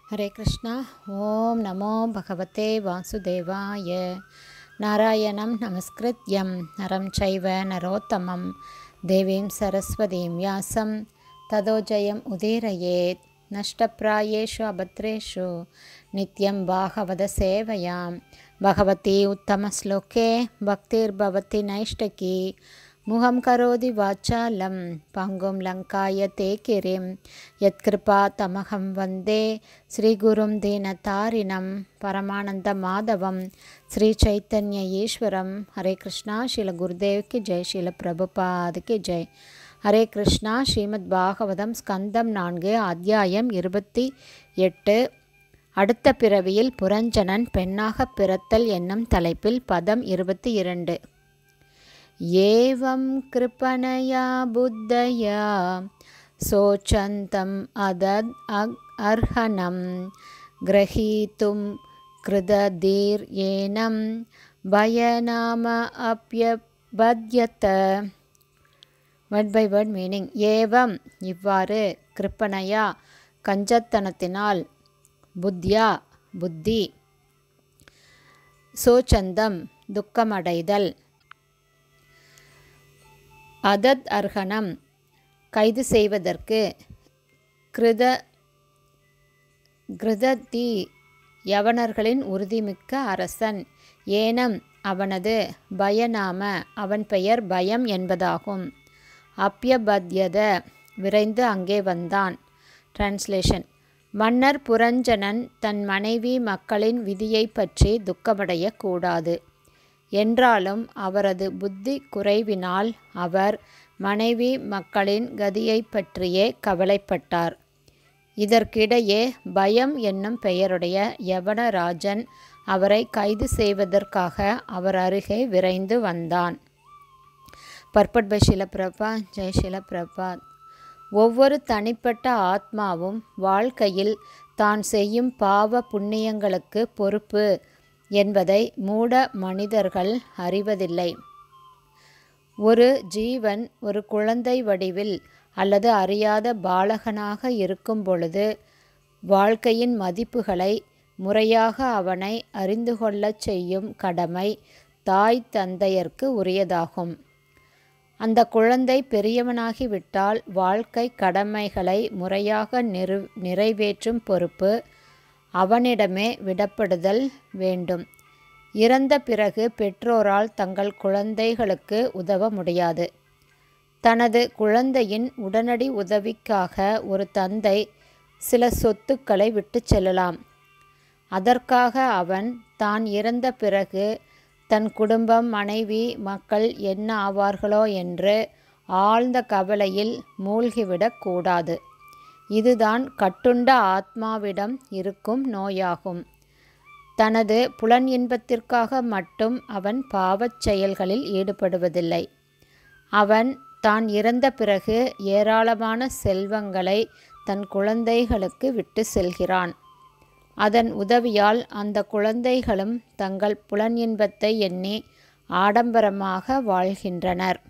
ஹரே கிருஷ்ணா ஓம் நமோ பகவதே வாசுதேவாய நாராயணம் நமஸ்கிருத்யம் நரம் சைவ நரோத்தமம் தேவீம் சரஸ்வதீம் வியாசம் ததோஜயம் உதீரயேத் நஷ்டப்பிராயேஷு அபத்ரேஷு நித்யம் பாகவத சேவையாம் பகவதி உத்தமஸ்லோகே பக்திர்பவதி நைஷ்டகி முகம் கரோதி வாச்சாலம் பங்கும் லங்காய தே கிரிம் யத்கிருபா தமகம் வந்தே ஸ்ரீகுரும் தீனதாரிணம் பரமானந்த மாதவம் ஸ்ரீ சைத்தன்ய ஈஸ்வரம் ஹரே கிருஷ்ணா ஸ்ரீல குருதேவ்க்கு ஜெய் ஸ்ரீல பிரபுபாதுக்கு ஜெய் ஹரே கிருஷ்ணா ஸ்ரீமத் பாகவதம் ஸ்கந்தம் நான்கு அத்தியாயம் இருபத்தி எட்டு அடுத்த பிறவியில் புரஞ்சனன் பெண்ணாக பிறத்தல் என்னும் தலைப்பில் பதம் இருபத்தி இரண்டு एवं कृपणया बुद्धया शोचन्तम् अदद् अग् अर्हणं ग्रहीतुं कृतधीर्येनं भयनाम अप्यबध्यत வேர்ட் பை வேர்ட் மீனிங் ஏவம் இவ்வாறு கிருப்பனையா கஞ்சத்தனத்தினால் புத்தியா புத்தி சோச்சந்தம் துக்கமடைதல் அதத் அர்ஹணம் கைது செய்வதற்கு கிருத கிருததி யவனர்களின் உறுதிமிக்க அரசன் ஏனம் அவனது பயநாம அவன் பெயர் பயம் என்பதாகும் அப்யபத்யத விரைந்து அங்கே வந்தான் டிரான்ஸ்லேஷன் மன்னர் புரஞ்சனன் தன் மனைவி மக்களின் விதியை பற்றி துக்கமடையக்கூடாது என்றாலும் அவரது புத்தி குறைவினால் அவர் மனைவி மக்களின் கதியை பற்றியே கவலைப்பட்டார் இதற்கிடையே பயம் என்னும் பெயருடைய யவனராஜன் அவரை கைது செய்வதற்காக அவர் அருகே விரைந்து வந்தான் பர்பட் பை ஷிலப்பிரபா ஜெய் ஷிலப்பிரபாத் ஒவ்வொரு தனிப்பட்ட ஆத்மாவும் வாழ்க்கையில் தான் செய்யும் பாவ புண்ணியங்களுக்கு பொறுப்பு என்பதை மூட மனிதர்கள் அறிவதில்லை ஒரு ஜீவன் ஒரு குழந்தை வடிவில் அல்லது அறியாத பாலகனாக இருக்கும் பொழுது வாழ்க்கையின் மதிப்புகளை முறையாக அவனை அறிந்து கொள்ளச் செய்யும் கடமை தாய் தந்தையர்க்கு உரியதாகும் அந்த குழந்தை பெரியவனாகிவிட்டால் வாழ்க்கை கடமைகளை முறையாக நிறு நிறைவேற்றும் பொறுப்பு அவனிடமே விடப்படுதல் வேண்டும் இறந்த பிறகு பெற்றோரால் தங்கள் குழந்தைகளுக்கு உதவ முடியாது தனது குழந்தையின் உடனடி உதவிக்காக ஒரு தந்தை சில சொத்துக்களை விட்டு செல்லலாம் அதற்காக அவன் தான் இறந்த பிறகு தன் குடும்பம் மனைவி மக்கள் என்ன ஆவார்களோ என்று ஆழ்ந்த கவலையில் மூழ்கிவிடக்கூடாது இதுதான் கட்டுண்ட ஆத்மாவிடம் இருக்கும் நோயாகும் தனது புலன் இன்பத்திற்காக மட்டும் அவன் பாவச் செயல்களில் ஈடுபடுவதில்லை அவன் தான் இறந்த பிறகு ஏராளமான செல்வங்களை தன் குழந்தைகளுக்கு விட்டு செல்கிறான் அதன் உதவியால் அந்த குழந்தைகளும் தங்கள் புலன் இன்பத்தை எண்ணி ஆடம்பரமாக வாழ்கின்றனர்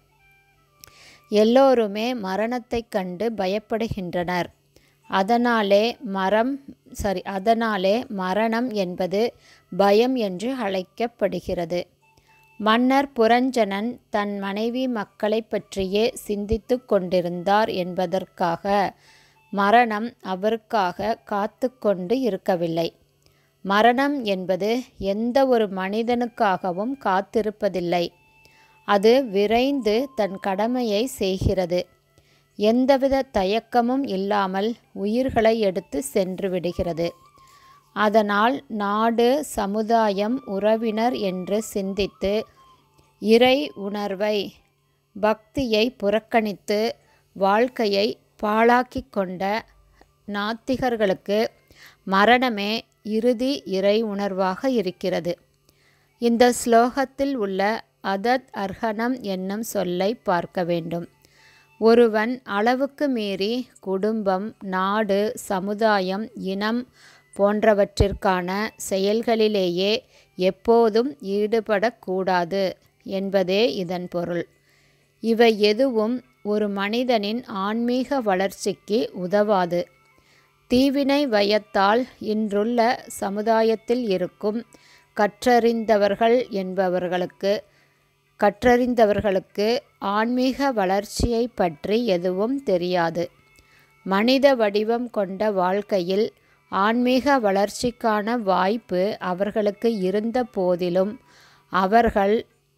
எல்லோருமே மரணத்தைக் கண்டு பயப்படுகின்றனர் அதனாலே மரம் சரி அதனாலே மரணம் என்பது பயம் என்று அழைக்கப்படுகிறது மன்னர் புரஞ்சனன் தன் மனைவி மக்களை பற்றியே சிந்தித்து கொண்டிருந்தார் என்பதற்காக மரணம் அவருக்காக காத்து கொண்டு இருக்கவில்லை மரணம் என்பது எந்த ஒரு மனிதனுக்காகவும் காத்திருப்பதில்லை அது விரைந்து தன் கடமையை செய்கிறது எந்தவித தயக்கமும் இல்லாமல் உயிர்களை எடுத்து சென்று விடுகிறது அதனால் நாடு சமுதாயம் உறவினர் என்று சிந்தித்து இறை உணர்வை பக்தியை புறக்கணித்து வாழ்க்கையை பாழாக்கி கொண்ட நாத்திகர்களுக்கு மரணமே இறுதி இறை உணர்வாக இருக்கிறது இந்த ஸ்லோகத்தில் உள்ள அதத் அர்ஹணம் என்னும் சொல்லை பார்க்க வேண்டும் ஒருவன் அளவுக்கு மீறி குடும்பம் நாடு சமுதாயம் இனம் போன்றவற்றிற்கான செயல்களிலேயே எப்போதும் ஈடுபடக்கூடாது என்பதே இதன் பொருள் இவை எதுவும் ஒரு மனிதனின் ஆன்மீக வளர்ச்சிக்கு உதவாது தீவினை வயத்தால் இன்றுள்ள சமுதாயத்தில் இருக்கும் கற்றறிந்தவர்கள் என்பவர்களுக்கு கற்றறிந்தவர்களுக்கு ஆன்மீக வளர்ச்சியை பற்றி எதுவும் தெரியாது மனித வடிவம் கொண்ட வாழ்க்கையில் ஆன்மீக வளர்ச்சிக்கான வாய்ப்பு அவர்களுக்கு இருந்த போதிலும் அவர்கள்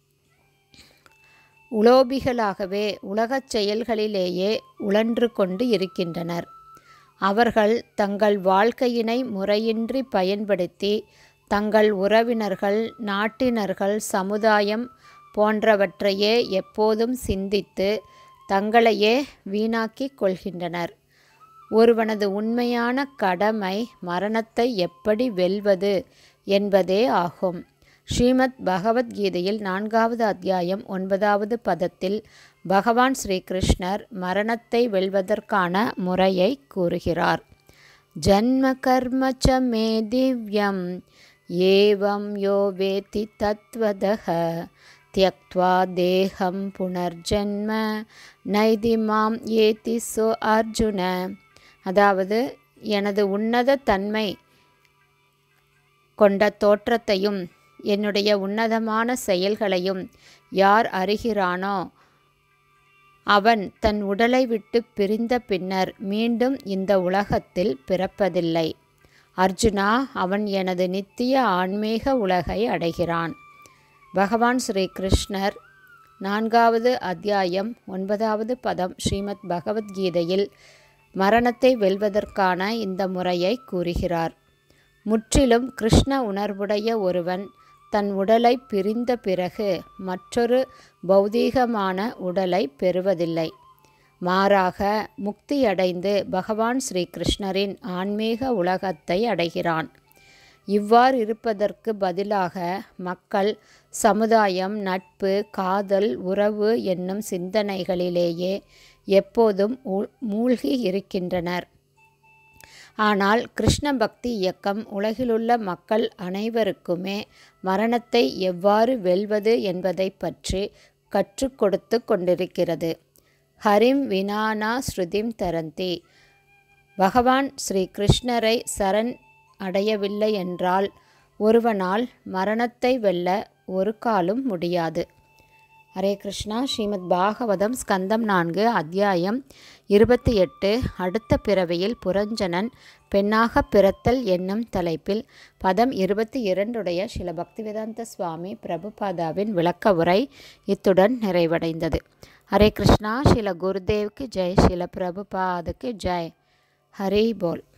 உலோபிகளாகவே உலகச் செயல்களிலேயே உழன்று கொண்டு இருக்கின்றனர் அவர்கள் தங்கள் வாழ்க்கையினை முறையின்றி பயன்படுத்தி தங்கள் உறவினர்கள் நாட்டினர்கள் சமுதாயம் போன்றவற்றையே எப்போதும் சிந்தித்து தங்களையே வீணாக்கிக் கொள்கின்றனர் ஒருவனது உண்மையான கடமை மரணத்தை எப்படி வெல்வது என்பதே ஆகும் ஸ்ரீமத் பகவத்கீதையில் நான்காவது அத்தியாயம் ஒன்பதாவது பதத்தில் பகவான் ஸ்ரீகிருஷ்ணர் மரணத்தை வெல்வதற்கான முறையை கூறுகிறார் ஜன்ம கர்ம ச மே திவ்யம் ஏவம் யோ வேத்தி தத்வதக தியக்த்வா தேகம் புனர்ஜன்ம நைதி மாம் ஏத்தி சோ அர்ஜுன அதாவது எனது உன்னத தன்மை கொண்ட தோற்றத்தையும் என்னுடைய உன்னதமான செயல்களையும் யார் அறிகிறானோ அவன் தன் உடலை விட்டு பிரிந்த பின்னர் மீண்டும் இந்த உலகத்தில் பிறப்பதில்லை அர்ஜுனா அவன் எனது நித்திய ஆன்மீக உலகை அடைகிறான் பகவான் ஸ்ரீ கிருஷ்ணர் நான்காவது அத்தியாயம் ஒன்பதாவது பதம் ஸ்ரீமத் பகவத்கீதையில் மரணத்தை வெல்வதற்கான இந்த முறையை கூறுகிறார் முற்றிலும் கிருஷ்ண உணர்வுடைய ஒருவன் தன் உடலை பிரிந்த பிறகு மற்றொரு பௌதீகமான உடலை பெறுவதில்லை மாறாக முக்தியடைந்து பகவான் ஸ்ரீ கிருஷ்ணரின் ஆன்மீக உலகத்தை அடைகிறான் இவ்வாறு இருப்பதற்கு பதிலாக மக்கள் சமுதாயம் நட்பு காதல் உறவு என்னும் சிந்தனைகளிலேயே எப்போதும் மூழ்கி இருக்கின்றனர் ஆனால் கிருஷ்ண பக்தி இயக்கம் உலகிலுள்ள மக்கள் அனைவருக்குமே மரணத்தை எவ்வாறு வெல்வது என்பதை பற்றி கற்றுக் கொடுத்து கொண்டிருக்கிறது ஹரிம் வினானா ஸ்ருதிம் தரந்தி பகவான் ஸ்ரீ கிருஷ்ணரை சரண் அடையவில்லை என்றால் ஒருவனால் மரணத்தை வெல்ல ஒரு காலும் முடியாது ஹரே கிருஷ்ணா ஸ்ரீமத் பாகவதம் ஸ்கந்தம் நான்கு அத்தியாயம் இருபத்தி எட்டு அடுத்த பிறவியில் புரஞ்சனன் பெண்ணாக பிறத்தல் என்னும் தலைப்பில் பதம் இருபத்தி இரண்டுடைய சில பக்திவேதாந்த சுவாமி பிரபுபாதாவின் விளக்க உரை இத்துடன் நிறைவடைந்தது ஹரே கிருஷ்ணா ஸ்ரீல குருதேவ்க்கு ஜெய் ஸ்ரீல பிரபுபாதுக்கு ஜெய் ஹரி போல்